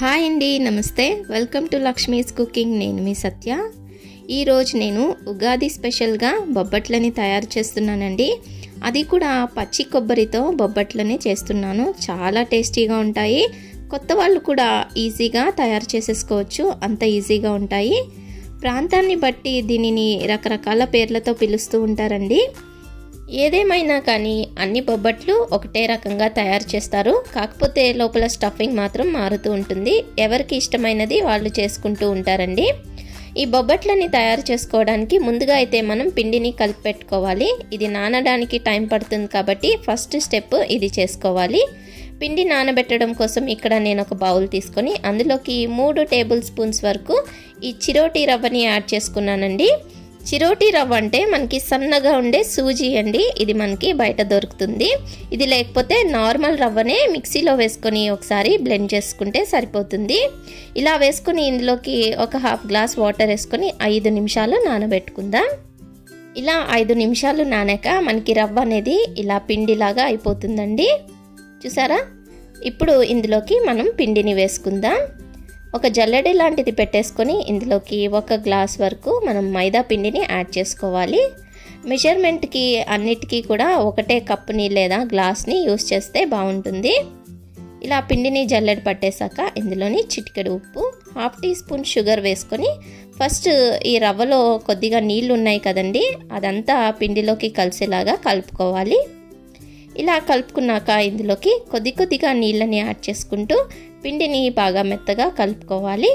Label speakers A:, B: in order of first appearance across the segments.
A: hi అండి నమస్తే welcome to Lakshmi's cooking నేను మీ సత్య ఈరోజు నేను ఉగాది స్పెషల్గా బొబ్బట్లని తయారు చేస్తున్నానండి అది కూడా పచ్చి కొబ్బరితో బొబ్బట్లని చేస్తున్నాను చాలా టేస్టీగా ఉంటాయి కొత్త వాళ్ళు కూడా ఈజీగా తయారు చేసేసుకోవచ్చు అంత ఈజీగా ఉంటాయి ప్రాంతాన్ని బట్టి దీనిని రకరకాల పేర్లతో పిలుస్తూ ఉంటారండి ఏదేమైనా కానీ అన్ని బొబ్బట్లు ఒకటే రకంగా తయారు చేస్తారు కాకపోతే లోపల స్టఫింగ్ మాత్రం మారుతూ ఉంటుంది ఎవరికి ఇష్టమైనది వాళ్ళు చేసుకుంటూ ఉంటారండి ఈ బొబ్బట్లని తయారు చేసుకోవడానికి ముందుగా అయితే మనం పిండిని కలిపి పెట్టుకోవాలి ఇది నానడానికి టైం పడుతుంది కాబట్టి ఫస్ట్ స్టెప్ ఇది చేసుకోవాలి పిండి నానబెట్టడం కోసం ఇక్కడ నేను ఒక బౌల్ తీసుకొని అందులోకి మూడు టేబుల్ స్పూన్స్ వరకు ఈ చిరోటి రవ్వని యాడ్ చేసుకున్నానండి చిరోటి రవ్వ అంటే మనకి సన్నగా ఉండే సూజీ అండి ఇది మనకి బయట దొరుకుతుంది ఇది లేకపోతే నార్మల్ రవ్వనే మిక్సీలో వేసుకొని ఒకసారి బ్లెండ్ చేసుకుంటే సరిపోతుంది ఇలా వేసుకొని ఇందులోకి ఒక హాఫ్ గ్లాస్ వాటర్ వేసుకొని ఐదు నిమిషాలు నానబెట్టుకుందాం ఇలా ఐదు నిమిషాలు నానాక మనకి రవ్వ అనేది ఇలా పిండిలాగా అయిపోతుందండి చూసారా ఇప్పుడు ఇందులోకి మనం పిండిని వేసుకుందాం ఒక జల్లెడి లాంటిది పెట్టేసుకొని ఇందులోకి ఒక గ్లాస్ వరకు మనం మైదా పిండిని యాడ్ చేసుకోవాలి మెజర్మెంట్కి అన్నిటికీ కూడా ఒకటే కప్పుని లేదా గ్లాస్ని యూస్ చేస్తే బాగుంటుంది ఇలా పిండిని జల్లెడ పట్టేశాక ఇందులోని చిటికెడు ఉప్పు హాఫ్ టీ స్పూన్ షుగర్ వేసుకొని ఫస్ట్ ఈ రవ్వలో కొద్దిగా నీళ్ళు ఉన్నాయి కదండి అదంతా పిండిలోకి కలిసేలాగా కలుపుకోవాలి ఇలా కలుపుకున్నాక ఇందులోకి కొద్ది కొద్దిగా నీళ్ళని యాడ్ చేసుకుంటూ పిండిని బాగా మెత్తగా కలుపుకోవాలి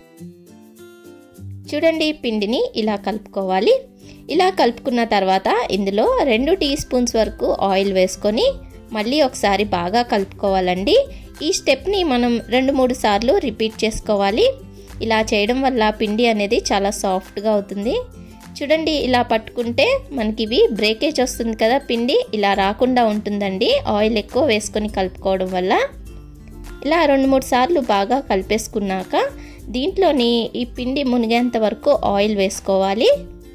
A: చూడండి పిండిని ఇలా కలుపుకోవాలి ఇలా కలుపుకున్న తర్వాత ఇందులో రెండు టీ స్పూన్స్ వరకు ఆయిల్ వేసుకొని మళ్ళీ ఒకసారి బాగా కలుపుకోవాలండి ఈ స్టెప్ని మనం రెండు మూడు సార్లు రిపీట్ చేసుకోవాలి ఇలా చేయడం వల్ల పిండి అనేది చాలా సాఫ్ట్గా అవుతుంది చూడండి ఇలా పట్టుకుంటే మనకి ఇవి బ్రేకేజ్ వస్తుంది కదా పిండి ఇలా రాకుండా ఉంటుందండి ఆయిల్ ఎక్కువ వేసుకొని కలుపుకోవడం వల్ల ఇలా రెండు మూడు సార్లు బాగా కలిపేసుకున్నాక దీంట్లోని ఈ పిండి మునిగేంత వరకు ఆయిల్ వేసుకోవాలి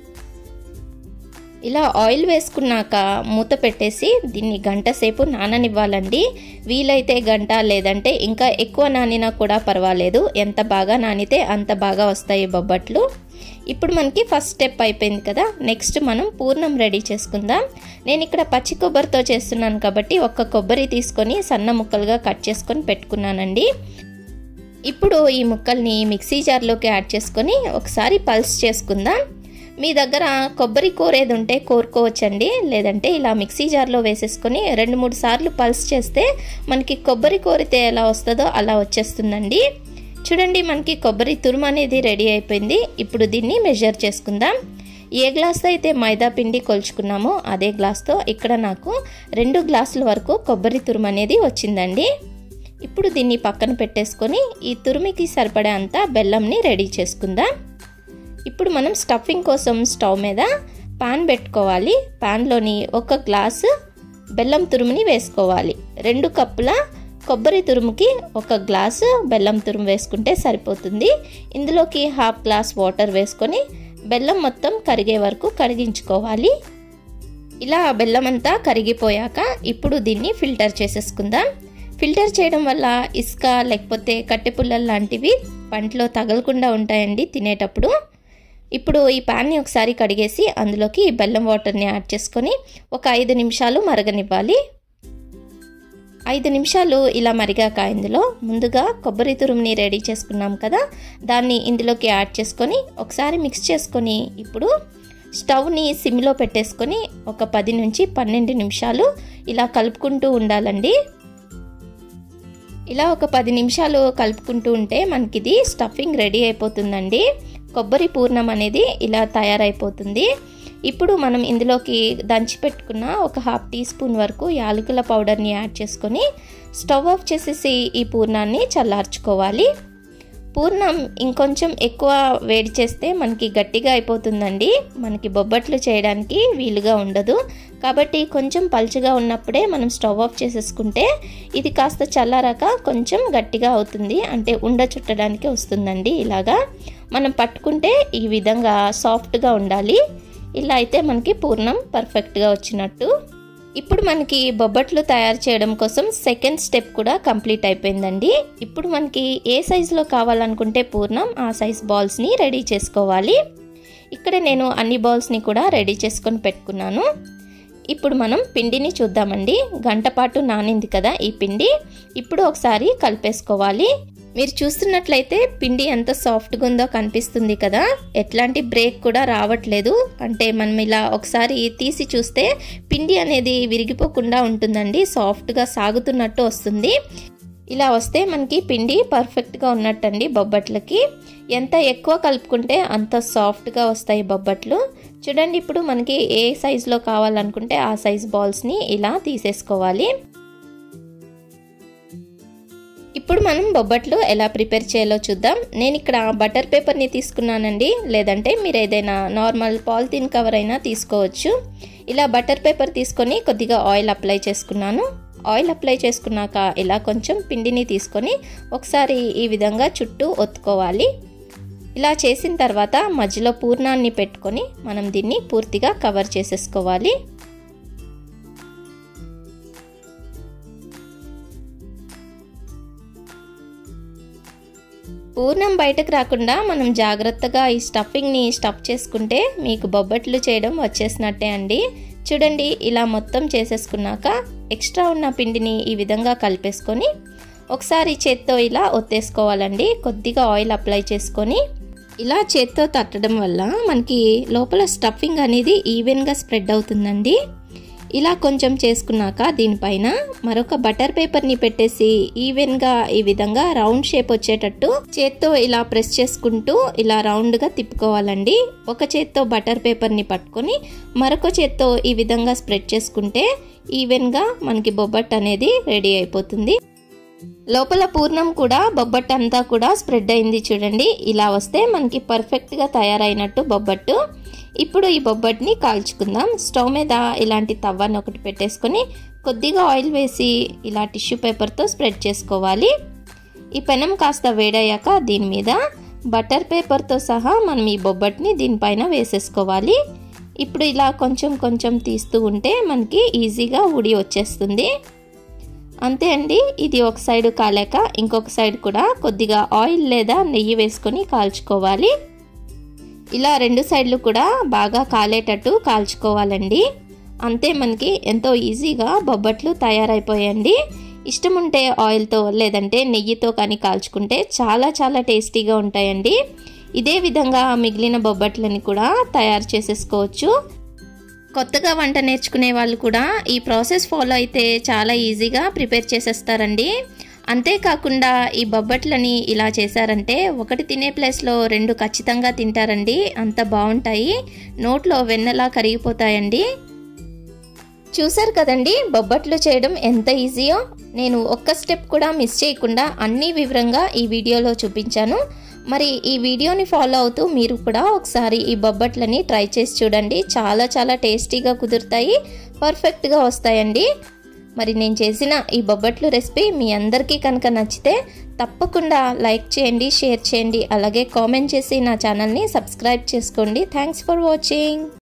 A: ఇలా ఆయిల్ వేసుకున్నాక మూత పెట్టేసి దీన్ని గంట సేపు నాననివ్వాలండి వీలైతే గంట లేదంటే ఇంకా ఎక్కువ నానినా కూడా పర్వాలేదు ఎంత బాగా నానితే అంత బాగా వస్తాయి బొబ్బట్లు ఇప్పుడు మనకి ఫస్ట్ స్టెప్ అయిపోయింది కదా నెక్స్ట్ మనం పూర్ణం రెడీ చేసుకుందాం నేను ఇక్కడ పచ్చి కొబ్బరితో చేస్తున్నాను కాబట్టి ఒక్క కొబ్బరి తీసుకొని సన్న ముక్కలుగా కట్ చేసుకొని పెట్టుకున్నానండి ఇప్పుడు ఈ ముక్కల్ని మిక్సీ జార్లోకి యాడ్ చేసుకొని ఒకసారి పల్స్ చేసుకుందాం మీ దగ్గర కొబ్బరి కోరేది ఉంటే కోరుకోవచ్చండి లేదంటే ఇలా మిక్సీ జార్లో వేసేసుకొని రెండు మూడు సార్లు పల్స్ చేస్తే మనకి కొబ్బరి కోరితే ఎలా వస్తుందో అలా వచ్చేస్తుందండి చూడండి మనకి కొబ్బరి తురుము అనేది రెడీ అయిపోయింది ఇప్పుడు దీన్ని మెజర్ చేసుకుందాం ఏ గ్లాస్తో అయితే మైదా పిండి కొలుచుకున్నామో అదే గ్లాస్తో ఇక్కడ నాకు రెండు గ్లాసుల వరకు కొబ్బరి తురుము అనేది వచ్చిందండి ఇప్పుడు దీన్ని పక్కన పెట్టేసుకొని ఈ తురుమికి సరిపడే అంత బెల్లంని రెడీ చేసుకుందాం ఇప్పుడు మనం స్టఫింగ్ కోసం స్టవ్ మీద పాన్ పెట్టుకోవాలి పాన్లోని ఒక గ్లాసు బెల్లం తురుముని వేసుకోవాలి రెండు కప్పుల కొబ్బరి తురుముకి ఒక గ్లాసు బెల్లం తురుము వేసుకుంటే సరిపోతుంది ఇందులోకి హాఫ్ గ్లాస్ వాటర్ వేసుకొని బెల్లం మొత్తం కరిగే వరకు కరిగించుకోవాలి ఇలా బెల్లం అంతా కరిగిపోయాక ఇప్పుడు దీన్ని ఫిల్టర్ చేసేసుకుందాం ఫిల్టర్ చేయడం వల్ల ఇసుక లేకపోతే కట్టెపుల్లలు లాంటివి పంటలో తగలకుండా ఉంటాయండి తినేటప్పుడు ఇప్పుడు ఈ ప్యాన్ని ఒకసారి కడిగేసి అందులోకి బెల్లం వాటర్ని యాడ్ చేసుకొని ఒక ఐదు నిమిషాలు మరగనివ్వాలి ఐదు నిమిషాలు ఇలా మరిగాక ఇందులో ముందుగా కొబ్బరి తురుముని రెడీ చేసుకున్నాం కదా దాన్ని ఇందులోకి యాడ్ చేసుకొని ఒకసారి మిక్స్ చేసుకొని ఇప్పుడు స్టవ్ని సిమ్లో పెట్టేసుకొని ఒక పది నుంచి పన్నెండు నిమిషాలు ఇలా కలుపుకుంటూ ఉండాలండి ఇలా ఒక పది నిమిషాలు కలుపుకుంటూ ఉంటే మనకి ఇది స్టఫింగ్ రెడీ అయిపోతుందండి కొబ్బరి పూర్ణం అనేది ఇలా తయారైపోతుంది ఇప్పుడు మనం ఇందులోకి దంచి పెట్టుకున్న ఒక హాఫ్ టీ స్పూన్ వరకు యాలకుల పౌడర్ని యాడ్ చేసుకొని స్టవ్ ఆఫ్ చేసేసి ఈ పూర్ణాన్ని చల్లార్చుకోవాలి పూర్ణం ఇంకొంచెం ఎక్కువ వేడి చేస్తే మనకి గట్టిగా అయిపోతుందండి మనకి బొబ్బట్లు చేయడానికి వీలుగా ఉండదు కాబట్టి కొంచెం పలుచగా ఉన్నప్పుడే మనం స్టవ్ ఆఫ్ చేసేసుకుంటే ఇది కాస్త చల్లారాక కొంచెం గట్టిగా అవుతుంది అంటే ఉండ చుట్టడానికి వస్తుందండి ఇలాగా మనం పట్టుకుంటే ఈ విధంగా సాఫ్ట్గా ఉండాలి ఇలా అయితే మనకి పూర్ణం పర్ఫెక్ట్గా వచ్చినట్టు ఇప్పుడు మనకి బొబ్బట్లు తయారు చేయడం కోసం సెకండ్ స్టెప్ కూడా కంప్లీట్ అయిపోయిందండి ఇప్పుడు మనకి ఏ సైజులో కావాలనుకుంటే పూర్ణం ఆ సైజ్ బాల్స్ని రెడీ చేసుకోవాలి ఇక్కడ నేను అన్ని బాల్స్ని కూడా రెడీ చేసుకొని పెట్టుకున్నాను ఇప్పుడు మనం పిండిని చూద్దామండి గంట పాటు నానింది కదా ఈ పిండి ఇప్పుడు ఒకసారి కలిపేసుకోవాలి మీరు చూస్తున్నట్లయితే పిండి ఎంత సాఫ్ట్గా ఉందో కనిపిస్తుంది కదా ఎట్లాంటి బ్రేక్ కూడా రావట్లేదు అంటే మనం ఇలా ఒకసారి తీసి చూస్తే పిండి అనేది విరిగిపోకుండా ఉంటుందండి సాఫ్ట్గా సాగుతున్నట్టు వస్తుంది ఇలా వస్తే మనకి పిండి పర్ఫెక్ట్గా ఉన్నట్టండి బొబ్బట్లకి ఎంత ఎక్కువ కలుపుకుంటే అంత సాఫ్ట్గా వస్తాయి బొబ్బట్లు చూడండి ఇప్పుడు మనకి ఏ సైజులో కావాలనుకుంటే ఆ సైజ్ బాల్స్ని ఇలా తీసేసుకోవాలి ఇప్పుడు మనం బొబ్బట్లు ఎలా ప్రిపేర్ చేయాలో చూద్దాం నేను ఇక్కడ బటర్ పేపర్ని తీసుకున్నానండి లేదంటే మీరు ఏదైనా నార్మల్ పాలిథిన్ కవర్ అయినా తీసుకోవచ్చు ఇలా బటర్ పేపర్ తీసుకొని కొద్దిగా ఆయిల్ అప్లై చేసుకున్నాను ఆయిల్ అప్లై చేసుకున్నాక ఇలా కొంచెం పిండిని తీసుకొని ఒకసారి ఈ విధంగా చుట్టూ ఒత్తుకోవాలి ఇలా చేసిన తర్వాత మధ్యలో పూర్ణాన్ని పెట్టుకొని మనం దీన్ని పూర్తిగా కవర్ చేసేసుకోవాలి పూర్ణం బయటకు రాకుండా మనం జాగ్రత్తగా ఈ స్టఫింగ్ని స్టఫ్ చేసుకుంటే మీకు బొబ్బట్లు చేయడం వచ్చేసినట్టే అండి చూడండి ఇలా మొత్తం చేసేసుకున్నాక ఎక్స్ట్రా ఉన్న పిండిని ఈ విధంగా కలిపేసుకొని ఒకసారి చేత్తో ఇలా ఒత్తేసుకోవాలండి కొద్దిగా ఆయిల్ అప్లై చేసుకొని ఇలా చేత్తో తట్టడం వల్ల మనకి లోపల స్టఫింగ్ అనేది ఈవెన్గా స్ప్రెడ్ అవుతుందండి ఇలా కొంచెం చేసుకున్నాక దీనిపైన మరొక బటర్ పేపర్ని పెట్టేసి ఈవెన్గా ఈ విధంగా రౌండ్ షేప్ వచ్చేటట్టు చేత్తో ఇలా ప్రెస్ చేసుకుంటూ ఇలా రౌండ్గా తిప్పుకోవాలండి ఒక చేత్తో బటర్ పేపర్ని పట్టుకొని మరొక చేత్తో ఈ విధంగా స్ప్రెడ్ చేసుకుంటే ఈవెన్గా మనకి బొబ్బట్ అనేది రెడీ అయిపోతుంది లోపల పూర్ణం కూడా బొబ్బట్టు అంతా కూడా స్ప్రెడ్ అయింది చూడండి ఇలా వస్తే మనకి పర్ఫెక్ట్గా తయారైనట్టు బొబ్బట్టు ఇప్పుడు ఈ బొబ్బట్ని కాల్చుకుందాం స్టవ్ మీద ఇలాంటి తవ్వని ఒకటి పెట్టేసుకొని కొద్దిగా ఆయిల్ వేసి ఇలా టిష్యూ పేపర్తో స్ప్రెడ్ చేసుకోవాలి ఈ పెనం కాస్త వేడయ్యాక దీని మీద బటర్ పేపర్తో సహా మనం ఈ బొబ్బట్ని దీనిపైన వేసేసుకోవాలి ఇప్పుడు ఇలా కొంచెం కొంచెం తీస్తూ ఉంటే మనకి ఈజీగా ఉడి వచ్చేస్తుంది అంతే అండి ఇది ఒక సైడ్ కాలేక ఇంకొక సైడ్ కూడా కొద్దిగా ఆయిల్ లేదా నెయ్యి వేసుకొని కాల్చుకోవాలి ఇలా రెండు సైడ్లు కూడా బాగా కాలేటట్టు కాల్చుకోవాలండి అంతే మనకి ఎంతో ఈజీగా బొబ్బట్లు తయారైపోయండి ఇష్టం ఉంటే ఆయిల్తో లేదంటే నెయ్యితో కానీ కాల్చుకుంటే చాలా చాలా టేస్టీగా ఉంటాయండి ఇదే విధంగా మిగిలిన బొబ్బట్లని కూడా తయారు చేసేసుకోవచ్చు కొత్తగా వంట నేర్చుకునే వాళ్ళు కూడా ఈ ప్రాసెస్ ఫాలో అయితే చాలా ఈజీగా ప్రిపేర్ చేసేస్తారండి అంతేకాకుండా ఈ బొబ్బట్లని ఇలా చేశారంటే ఒకటి తినే ప్లేస్లో రెండు ఖచ్చితంగా తింటారండి అంత బాగుంటాయి నోట్లో వెన్నలా కరిగిపోతాయండి చూసారు కదండి బొబ్బట్లు చేయడం ఎంత ఈజీయో నేను ఒక్క స్టెప్ కూడా మిస్ చేయకుండా అన్ని వివరంగా ఈ వీడియోలో చూపించాను మరి ఈ వీడియోని ఫాలో అవుతూ మీరు కూడా ఒకసారి ఈ బొబ్బట్లని ట్రై చేసి చూడండి చాలా చాలా టేస్టీగా కుదురుతాయి పర్ఫెక్ట్గా వస్తాయండి మరి నేను చేసిన ఈ బొబ్బట్లు రెసిపీ మీ అందరికీ కనుక నచ్చితే తప్పకుండా లైక్ చేయండి షేర్ చేయండి అలాగే కామెంట్ చేసి నా ఛానల్ని సబ్స్క్రైబ్ చేసుకోండి థ్యాంక్స్ ఫర్ వాచింగ్